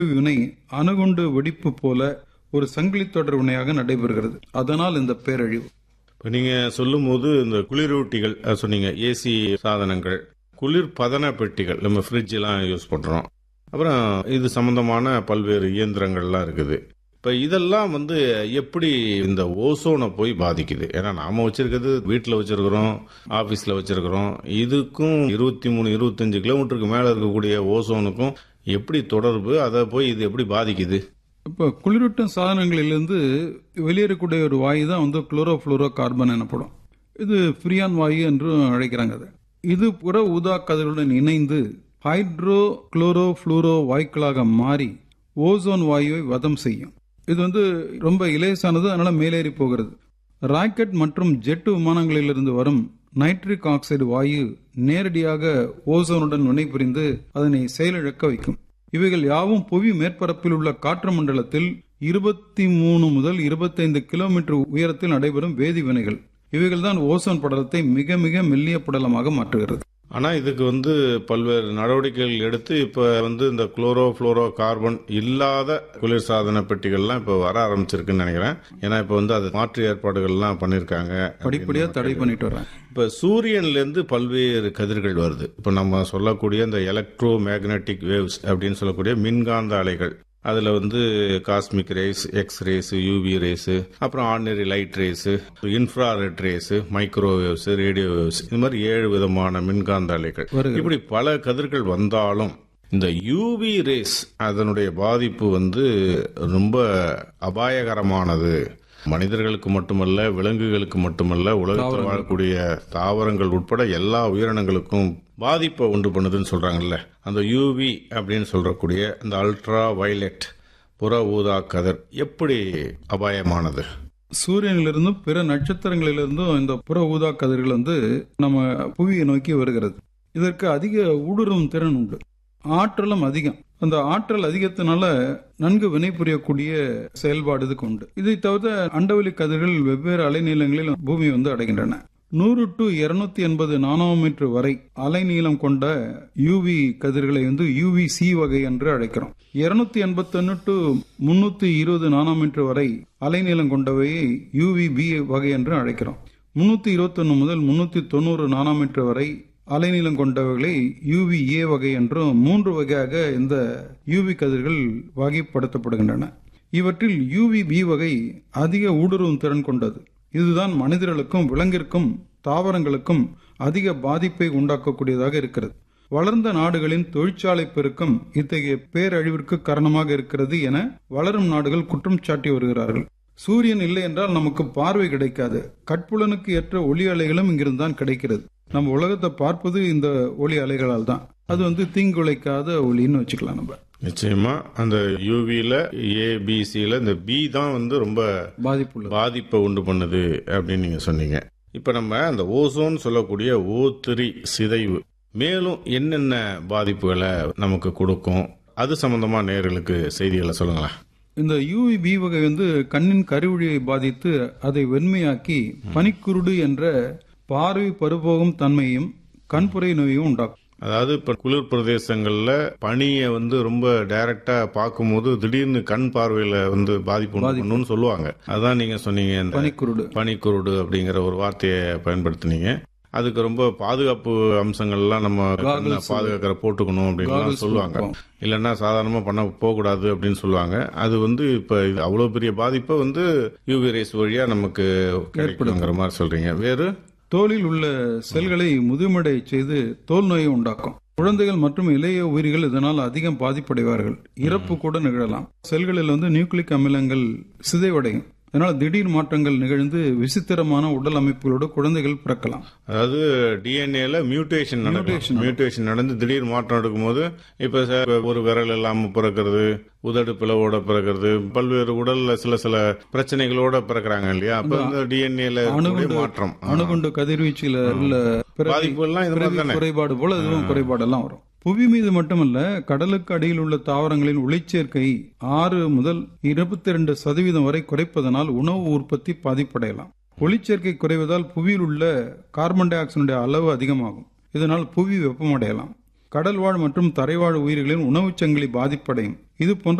வினை அணுகுண்டு வெடிப்பு போல ஒரு சங்கிலி தொடர் வினையாக நடைபெறுகிறது அதனால் இந்த பேரழிவு இப்போ நீங்கள் சொல்லும்போது இந்த குளிரூட்டிகள் அஹ் சொன்னீங்க ஏசி சாதனங்கள் குளிர் பதன பெட்டிகள் நம்ம ஃப்ரிட்ஜ் எல்லாம் யூஸ் பண்ணுறோம் அப்புறம் இது சம்பந்தமான பல்வேறு இயந்திரங்கள்லாம் இருக்குது இப்போ இதெல்லாம் வந்து எப்படி இந்த ஓசோனை போய் பாதிக்குது ஏன்னா நாம வச்சிருக்கிறது வீட்டில் வச்சிருக்கிறோம் ஆஃபீஸில் வச்சிருக்கிறோம் இதுக்கும் இருபத்தி மூணு இருபத்தஞ்சு கிலோமீட்டருக்கு மேலே இருக்கக்கூடிய ஓசோனுக்கும் எப்படி தொடர்பு அதை போய் இது எப்படி பாதிக்குது இப்போ குளிரூட்டும் சாதனங்களிலிருந்து வெளியேறக்கூடிய ஒரு வாயு தான் வந்து குளோரோஃப்ளோரோ கார்பன் எனப்படும் இது ஃப்ரியான் வாயு என்றும் அழைக்கிறாங்க அதை இது புற ஊதா கதிர்களுடன் இணைந்து ஹைட்ரோ குளோரோ ஃப்ளூரோ வாயுக்களாக மாறி ஓசோன் வாயுவை வதம் செய்யும் இது வந்து ரொம்ப இலேசானது அதனால மேலேறி போகிறது ராக்கெட் மற்றும் ஜெட் விமானங்களிலிருந்து வரும் நைட்ரிக் ஆக்சைடு வாயு நேரடியாக ஓசோனுடன் வினைபுரிந்து அதனை செயலிழக்க வைக்கும் இவைகள் யாவும் புவி மேற்பரப்பில் உள்ள காற்று மண்டலத்தில் இருபத்தி மூணு முதல் இருபத்தைந்து கிலோமீட்டர் உயரத்தில் நடைபெறும் வேதிவினைகள் இவைகள் தான் ஓசோன் படலத்தை மிக மிக மெல்லிய படலமாக மாற்றுகிறது ஆனால் இதுக்கு வந்து பல்வேறு நடவடிக்கைகள் எடுத்து இப்போ வந்து இந்த குளோரோ ஃப்ளோரோ கார்பன் இல்லாத குளிர்சாதன பெட்டிகள்லாம் இப்போ வர ஆரம்பிச்சிருக்குன்னு நினைக்கிறேன் ஏன்னா இப்போ வந்து அது மாற்று ஏற்பாடுகள்லாம் பண்ணியிருக்காங்க படிப்படியா தடை பண்ணிட்டு வர்றாங்க இப்போ சூரியன்லேருந்து பல்வேறு கதிர்கள் வருது இப்போ நம்ம சொல்லக்கூடிய இந்த எலக்ட்ரோ மேக்னெட்டிக் வேவ்ஸ் அப்படின்னு சொல்லக்கூடிய மின்காந்த அலைகள் அதில் வந்து cosmic rays X rays UV rays அப்புறம் ordinary light rays infrared rays microwaves radio waves இது மாதிரி ஏழு விதமான மின்காந்த அலைகள் வருகிறது. இப்படி பல கதிர்கள் வந்தாலும் இந்த யூவி ரேஸ் அதனுடைய பாதிப்பு வந்து ரொம்ப அபாயகரமானது மனிதர்களுக்கு மட்டுமல்ல விலங்குகளுக்கு மட்டுமல்ல உலகத்தில் வாழக்கூடிய தாவரங்கள் உட்பட எல்லா உயிரினங்களுக்கும் பாதிப்பை உண்டு பண்ணுதுன்னு சொல்றாங்கல்ல அந்த யூவி அப்படின்னு சொல்றக்கூடிய அந்த அல்ட்ரா வயலட் புற ஊதா கதிர் எப்படி அபாயமானது சூரியனிலிருந்தும் பிற நட்சத்திரங்களிலிருந்தும் இந்த புற ஊதா கதிர்கள் வந்து நம்ம புவியை நோக்கி வருகிறது இதற்கு அதிக ஊடுருவும் திறன் உண்டு ஆற்றலும் அதிகம் அந்த ஆற்றல் அதிகத்தினால நன்கு வினைபுரியக்கூடிய செயல்பாடு இதுக்கு உண்டு இதை தவிர அண்டவெளி கதிர்கள் வெவ்வேறு அலைநீளங்களில் பூமி வந்து அடைகின்றன நூறு டு இருநூத்தி எண்பது நானோமீட்டர் வரை அலைநீளம் கொண்ட யூவி கதிர்களை வந்து யூவி சி வகை என்று அழைக்கிறோம் இருநூத்தி எண்பத்தொன்னு டு முன்னூத்தி இருபது நானோமீட்டர் வரை அலைநீளம் கொண்டவையை யூவி பி வகை என்று அழைக்கிறோம் முன்னூத்தி இருபத்தொன்னு முதல் முன்னூத்தி தொண்ணூறு நானோமீட்டர் வரை அலைநீளம் கொண்டவைகளை யூவி ஏ வகை என்றும் மூன்று வகையாக இந்த யூவி கதிர்கள் வகைப்படுத்தப்படுகின்றன இவற்றில் யூவி பி வகை அதிக ஊடுருவும் திறன் கொண்டது இதுதான் மனிதர்களுக்கும் விலங்கிற்கும் தாவரங்களுக்கும் அதிக பாதிப்பை உண்டாக்கக்கூடியதாக இருக்கிறது வளர்ந்த நாடுகளின் தொழிற்சாலை பெருக்கம் இத்தகைய பேரழிவிற்கு காரணமாக இருக்கிறது என வளரும் நாடுகள் குற்றம் சாட்டி வருகிறார்கள் சூரியன் இல்லை என்றால் நமக்கு பார்வை கிடைக்காது கட்புலனுக்கு ஏற்ற ஒளி அலைகளும் இங்கிருந்து தான் கிடைக்கிறது நம்ம உலகத்தை பார்ப்பது இந்த ஒளி அலைகளால் தான் அது வந்து தீங்குழைக்காத ஒளின்னு வச்சுக்கலாம் நம்ம நிச்சயமா அந்த யூவில ஏ பிசியில இந்த பி தான் வந்து ரொம்ப பாதிப்புள்ளது பாதிப்பை உண்டு பண்ணுது அப்படின்னு நீங்க சொன்னீங்க இப்ப நம்ம அந்த ஓசோன் சொல்லக்கூடிய ஓ த்ரீ சிதைவு மேலும் என்னென்ன பாதிப்புகளை நமக்கு கொடுக்கும் அது சம்பந்தமா நேர்களுக்கு செய்திகளை சொல்லுங்களேன் இந்த யூவி பி வகை வந்து கண்ணின் கருவிழியை பாதித்து அதை வெண்மையாக்கி பனிக்குருடு என்ற பார்வை பருபோகும் தன்மையும் கண்புரை நோயும் உண்டாக்கும் அதாவது இப்ப குளிர் பிரதேசங்கள்ல பனியை வந்து ரொம்ப டைரக்டா பார்க்கும்போது திடீர்னு கண் பார்வையில வந்து பாதிப்பு உண்டு பண்ணுன்னு சொல்லுவாங்க அதான் நீங்க சொன்னீங்க இந்த பனிக்குருடு பனிக்குருடு அப்படிங்கிற ஒரு வார்த்தையை பயன்படுத்தினீங்க அதுக்கு ரொம்ப பாதுகாப்பு அம்சங்கள்லாம் நம்ம கண்ணை பாதுகாக்கிற போட்டுக்கணும் அப்படின்னு சொல்லுவாங்க இல்லைன்னா சாதாரணமா பண்ண போகக்கூடாது அப்படின்னு சொல்லுவாங்க அது வந்து இப்ப இது அவ்வளவு பெரிய பாதிப்பை வந்து யூவி ரேஸ் வழியா நமக்கு கிடைக்கணுங்கிற மாதிரி சொல்றீங்க வேறு தோலில் உள்ள செல்களை முதுமடை செய்து தோல் நோயை உண்டாக்கும் குழந்தைகள் மற்றும் இளைய உயிரிகள் இதனால் அதிகம் பாதிப்படைவார்கள் இறப்பு கூட நிகழலாம் செல்களில் வந்து நியூக்ளிக் அமிலங்கள் சிதைவடையும் இதனால் திடீர் மாற்றங்கள் நிகழ்ந்து விசித்திரமான உடல் அமைப்புகளோடு குழந்தைகள் பிறக்கலாம் அதாவது டிஎன்ஏல மியூட்டேஷன் நடக்கும் மியூட்டேஷன் நடந்து திடீர் மாற்றம் நடக்கும்போது இப்ப ச- ஒரு விரல் இல்லாம பிறக்கிறது உதடு பிளவோட பிறக்கிறது பல்வேறு உடல்ல சில சில பிரச்சனைகளோட பிறக்கிறாங்க இல்லையா அப்ப இந்த டிஎன்ஏல மாற்றம் ஆ. அணுகுண்டு கதிர்வீச்சில உள்ள பிறவி- பாதிப்புகள்லாம் இது மாதிரி பிறவி தானே குறைபாடு போல இதுவும் குறைபாடெல்லாம் வரும் புவி மீது மட்டுமல்ல கடலுக்கு அடியில் உள்ள தாவரங்களின் ஒளிச்சேர்க்கை ஆறு முதல் இருபத்தி ரெண்டு சதவீதம் வரை குறைப்பதனால் உணவு உற்பத்தி பாதிப்படையலாம் ஒளிச்சேர்க்கை குறைவதால் புவியில் உள்ள கார்பன் டை ஆக்சைடுடைய அளவு அதிகமாகும் இதனால் புவி வெப்பமடையலாம் கடல்வாழ் மற்றும் தரைவாழ் உயிர்களின் உணவுச் சங்கிலி பாதிப்படையும் இது போன்ற